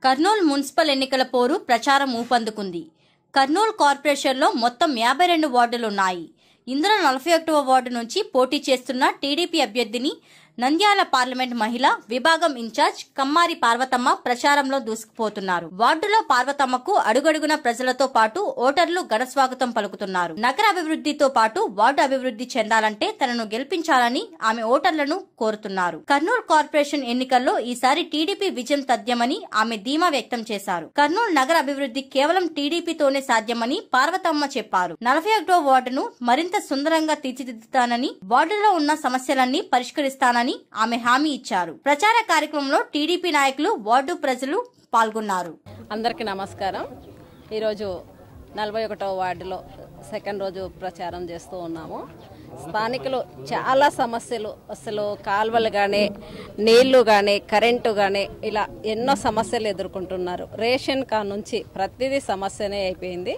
Kurnool municipal ఎన్నికల పోరు ప్రచారం ఊపందుకుంది కర్నూలు కార్పొరేషన్లో మొత్తం యాభై రెండు వార్డులున్నాయి ఇందులో నలభై ఒకటవ వార్డు నుంచి పోటీ చేస్తున్న టీడీపీ అభ్యర్థిని నంద్యాల పార్లమెంట్ మహిళ విభాగం ఇన్ఛార్జ్ కమ్మారి పార్వతమ్మ ప్రచారంలో దూసుకుపోతున్నారు వార్డులో పార్వతమ్మకు అడుగడుగున ప్రజలతో పాటు ఓటర్లు ఘనస్వాగతం పలుకుతున్నారు నగర అభివృద్ధితో పాటు వార్డు అభివృద్ధి చెందాలంటే తనను గెలిపించాలని ఆమె ఓటర్లను కోరుతున్నారు కర్నూలు కార్పొరేషన్ ఎన్నికల్లో ఈసారి టీడీపీ విజయం తథ్యమని ఆమె ధీమా వ్యక్తం చేశారు కర్నూలు నగర అభివృద్ధి కేవలం టీడీపీతోనే సాధ్యమని పార్వతమ్మ చెప్పారు నలభై ఒకటో వార్డును మరింత సుందరంగా తీర్చిదిద్దుతానని వార్డులో ఉన్న సమస్యలన్నీ పరిష్కరిస్తానని ఆమె హామీ ఇచ్చారు ప్రచార కార్యక్రమంలో టీడీపీ నాయకులు వార్డు ప్రజలు పాల్గొన్నారు అందరికీ నమస్కారం ఈరోజు నలభై ఒకటవ వార్డులో సెకండ్ రోజు ప్రచారం చేస్తూ ఉన్నాము స్థానికులు చాలా సమస్యలు అసలు కాలువలు కానీ నీళ్లు కానీ కరెంటు కానీ ఇలా ఎన్నో సమస్యలు ఎదుర్కొంటున్నారు రేషన్ కా నుంచి ప్రతిదీ సమస్యనే అయిపోయింది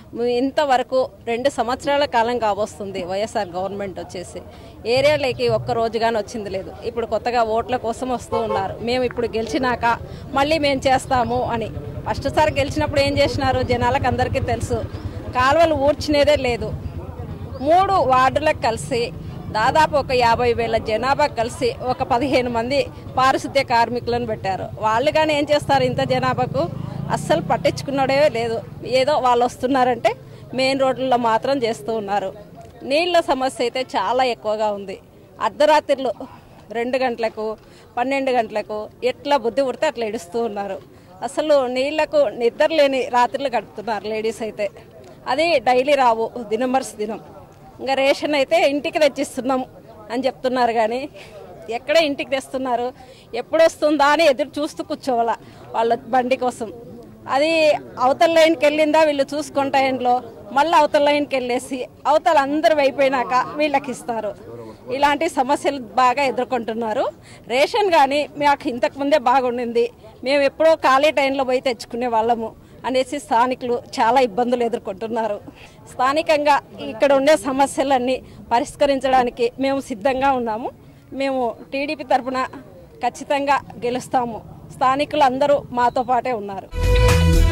ఇంతవరకు రెండు సంవత్సరాల కాలం కావస్తుంది వైఎస్ఆర్ గవర్నమెంట్ వచ్చేసి ఏరియాలోకి ఒక్క రోజు కానీ వచ్చింది లేదు ఇప్పుడు కొత్తగా ఓట్ల కోసం వస్తూ ఉన్నారు మేము ఇప్పుడు గెలిచినాక మళ్ళీ మేము చేస్తాము అని ఫస్ట్ సారి గెలిచినప్పుడు ఏం చేసినారు జనాలకు అందరికీ తెలుసు కాలువలు ఊడ్చినేదే లేదు మూడు వార్డులకు కలిసి దాదాపు ఒక యాభై వేల జనాభా కలిసి ఒక పదిహేను మంది పారిశుద్ధ్య కార్మికులను పెట్టారు వాళ్ళు కానీ ఏం చేస్తారు ఇంత జనాభాకు అస్సలు పట్టించుకున్నాడే లేదు ఏదో వాళ్ళు వస్తున్నారంటే మెయిన్ రోడ్లలో మాత్రం చేస్తూ ఉన్నారు నీళ్ళ సమస్య అయితే చాలా ఎక్కువగా ఉంది అర్ధరాత్రులు రెండు గంటలకు పన్నెండు గంటలకు ఎట్లా బుద్ధి పుడితే అట్లా ఏడుస్తూ ఉన్నారు అసలు నీళ్లకు నిద్ర లేని రాత్రులు గడుపుతున్నారు లేడీస్ అయితే అది డైలీ రావు దినమర్స్ దినం ఇంకా రేషన్ అయితే ఇంటికి తెచ్చిస్తున్నాం అని చెప్తున్నారు కానీ ఎక్కడ ఇంటికి తెస్తున్నారు ఎప్పుడు వస్తుందా అని ఎదురు చూస్తూ కూర్చోవాల వాళ్ళ బండి కోసం అది అవతల లైన్కి వెళ్ళిందా వీళ్ళు చూసుకుంటా ఇంట్లో మళ్ళీ అవతల లైన్కి వెళ్ళేసి అవతల అందరూ అయిపోయినాక వీళ్ళకి ఇస్తారు ఇలాంటి సమస్యలు బాగా ఎదుర్కొంటున్నారు రేషన్ కానీ మాకు ఇంతకుముందే బాగుండింది మేము ఎప్పుడో ఖాళీ టైంలో పోయి తెచ్చుకునే వాళ్ళము అనేసి స్థానికులు చాలా ఇబ్బందులు ఎదుర్కొంటున్నారు స్థానికంగా ఇక్కడ ఉండే సమస్యలన్నీ పరిష్కరించడానికి మేము సిద్ధంగా ఉన్నాము మేము టీడీపీ తరఫున ఖచ్చితంగా గెలుస్తాము స్థానికులు అందరూ మాతో పాటే ఉన్నారు